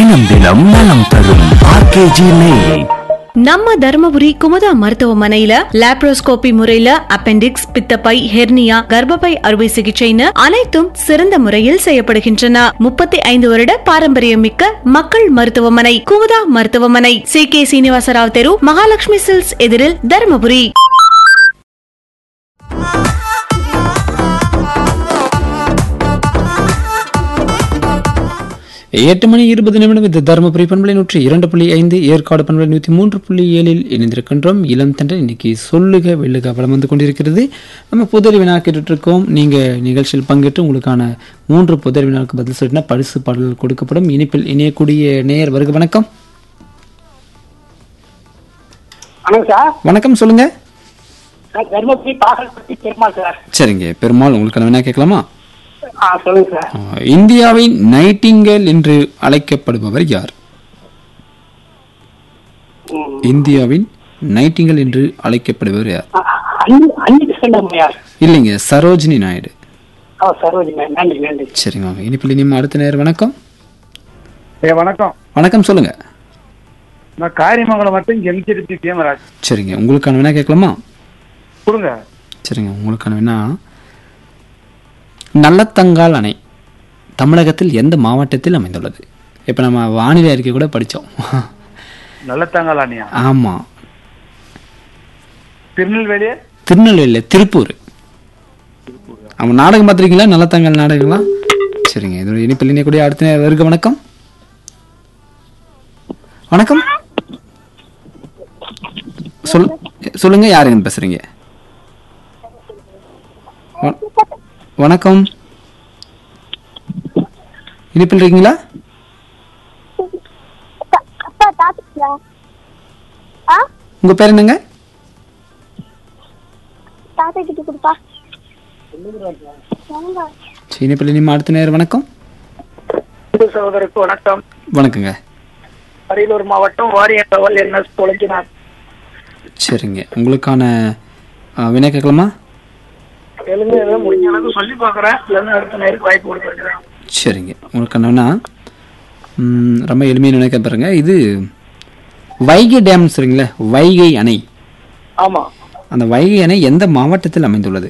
தினம் தினம் நலம் தரும் ஆர்கேஜி நெய் நம்ம தர்மபுரி குமுதா மருத்துவமனையில லாப்ரோஸ்கோபி முறையில அப்பெண்டிக்ஸ் பித்தப்பை ஹெர்னியா கர்ப்பப்பை அறுவை சிகிச்சைன்னு அனைத்தும் சிறந்த முறையில் செய்யப்படுகின்றன முப்பத்தி ஐந்து வருட பாரம்பரியம் மிக்க மக்கள் மருத்துவமனை குமுதா மருத்துவமனை சி கே சீனிவாசராவ் தெரு மகாலட்சுமி சில்ஸ் எதிரில் தர்மபுரி எட்டு மணி இருபது நிமிடம் இது தருமபுரி பண்பலை நூற்றி இரண்டு புள்ளி ஐந்து ஏற்காடு பண்பலை நூற்றி மூன்று புள்ளி ஏழில் இணைந்திருக்கின்றோம் இளம் தண்டல் இன்னைக்கு சொல்லுக வெள்ளுக வளம் வந்து கொண்டிருக்கிறது நம்ம புதறி வினா கேட்டுட்டு இருக்கோம் நீங்க நிகழ்ச்சியில் பங்கேற்று உங்களுக்கான மூன்று புதறி வினாவுக்கு பதில் சொல்லினா பரிசு பாடல்கள் கொடுக்கப்படும் இனிப்பில் இணையக்கூடிய நேயர் வருக வணக்கம் வணக்கம் சார் வணக்கம் சொல்லுங்க நான் தர்மபுரி பாகல்பட்டி பெருமாள் சார் சரிங்க பெருமாள் உங்களுக்கான வினா கேட்கலாமா ஆ சொல்லுங்க சார் ஆ, இந்தியாவின் நைட்டிங்கேல் என்று அழைக்கப்படுபவர் யார் ம். இந்தியாவின் நைட்டிங்கல் என்று அழைக்கப்படுபவர் யார் அ- அ- அன்னி அன்னி கிருஷ்ணம்மையார் இல்லைங்க சரோஜினி நாயுடு ஆ சரோஜி மேம் நன்றி நன்றி சரிங்க வாங்க இனிப்பில் இனிமே அடுத்த நேரம் வணக்கம் ஏ வணக்கம் வணக்கம் சொல்லுங்க நான் காரியமங்கலம் மட்டும் எம்ஜிபி கேமராஜ் சரிங்க உங்களுக்கான வினா கேட்கலாமா கொடுங்க சரிங்க உங்களுக்கான வினா நல்லத்தங்கால் அணை தமிழகத்தில் எந்த மாவட்டத்தில் அமைந்துள்ளது இப்போ நம்ம வானிலை அறிக்கை கூட படித்தோம் நல்லத்தாங்கலானியா ஆமாம் திருநெல்வேலி திருநெல்வேலியில் திருப்பூர் அவன் நாடகம் பார்த்துருக்கீங்களா நல்லத்தங்கால் நாடகங்களா சரிங்க இதோட இனிப்பில் இணையக்கூடிய அடுத்த நேரம் வருக வணக்கம் வணக்கம் சொல் சொல்லுங்க யாருங்க பேசுறீங்க வ- வணக்கம் இனிப்பில் இருக்கீங்களா அப்பா தாத்துக்கியா ஆ உங்க பேர் என்னங்க தாத்தா கிட்ட கொடுப்பா சரி, இனிப்பில் இனிமே அடுத்த நேரம் வணக்கம் அன்பு சகோதரருக்கு வணக்கம் வணக்கங்க அரியலூர் மாவட்டம் வாரியங்கவல் என்எஸ் பொழங்கினார் சரிங்க உங்களுக்கான ஆ, வினா கேட்கலாமா தெலுங்கு ஏதோ முடிஞ்ச அளவுக்கு சொல்லி பார்க்குறேன் இல்லைன்னா அடுத்த நேருக்கு வாய்ப்பு கொடுத்துருக்கிறேன் சரிங்க உங்களுக்கு என்னன்னா ம், ரொம்ப எளிமையாக நினைக்க பாருங்க இது வைகை டேம் சரிங்களா வைகை அணை ஆமா அந்த வைகை அணை எந்த மாவட்டத்தில் அமைந்துள்ளது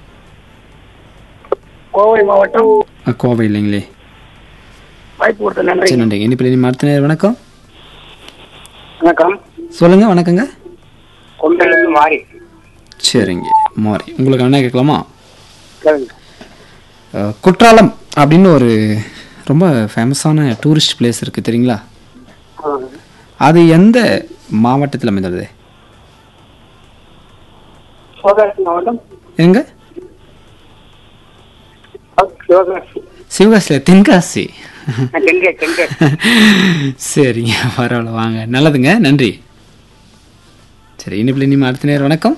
கோவை மாவட்டம் அ, கோவை இல்லைங்களே வாய்ப்பு கொடுத்த நன்றி சரி நன்றிங்க இனிப்பில் இனி அடுத்த நேரம் வணக்கம் வணக்கம் சொல்லுங்க வணக்கங்க கொண்டிலிருந்து மாறி சரிங்க மாறி உங்களுக்கு என்ன கேட்கலாமா கேளுங்க அ, குற்றாலம் அப்படின்னு ஒரு ரொம்ப ஃபேமஸான டூரிஸ்ட் பிளேஸ் இருக்குது தெரியுங்களா அது எந்த மாவட்டத்தில் அமைந்துள்ளது சிவகாசி மாவட்டம் எங்க சிவகாசி சிவகாசியில் தென்காசி தெங்கே தெங்கே சரிங்க பரவாயில்ல வாங்க நல்லதுங்க நன்றி சரி இனிப்பில் இனிமே அடுத்த நேரம் வணக்கம்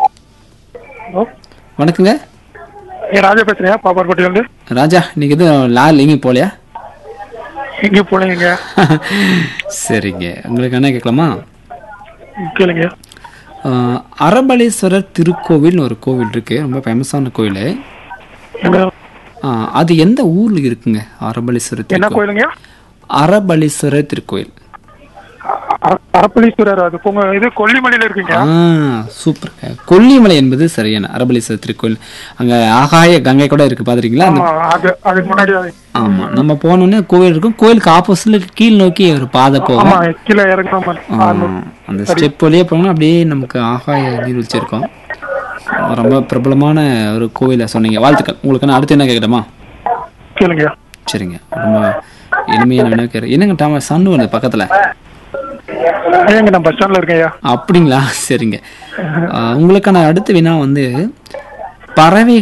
வணக்கங்க ஏ ராஜா பேசுறியா பாப்பார்பட்டியில ராஜா இன்னைக்கு எதுவும் லால் எங்கேயும் போகலையா எங்க போனீங்க சரிங்க உங்களுக்கு என்ன கேட்கலாமா கேளுங்க ஆஹ், அரபலீஸ்வரர் திருக்கோவில்னு ஒரு கோவில் இருக்கு ரொம்ப ஃபேமஸான கோவில் எங்க ஆஹ், அது எந்த ஊர்ல இருக்குங்க அரபலீஸ்வரர் என்ன திருக்கோவில் கோயிலுங்க அரபலீஸ்வரர் திருக்கோவில் அ- அ- அரப்பளீஸ்வரர் அது பொங்க இது கொல்லிமலையில இருக்கீங்க ஆ சூப்பருங்க கொல்லிமலை என்பது சரியான அரபலீஸ்வரர் திருக்கோவில் அங்க ஆகாய கங்கை கூட இருக்கு பாத்துறீங்களா அந்த ஆமா அது அதுக்கு முன்னாடி அது- ஆமா நம்ம போனோடனே கோவில் இருக்கும் கோவிலுக்கு ஆப்போசிட்ல கீழ் நோக்கி ஒரு பாதை போகும் ஆமா கீழே இறங்கணும் ஆ, அந்த ஸ்டெப் வழியே போனோம்னா அப்படியே நமக்கு ஆகாய நீர்வீழ்ச்சி இருக்கும் ரொம்ப பிரபலமான ஒரு கோவிலை சொன்னீங்க வாழ்த்துக்கள் உங்களுக்கு நான் அடுத்து என்ன கேட்கட்டுமா கேளுங்க சரிங்க ரொம்ப எளிமையான வினா கேட்குறேன் என்னங்க டாம சன்னு வந்து பக்கத்துல ஏங்க நான் பஸ் ஸ்டாண்ட்ல இருக்கேன் ஐயா அப்படிங்களா சரிங்க ஆ, உங்களுக்கான அடுத்த வினா வந்து பறவை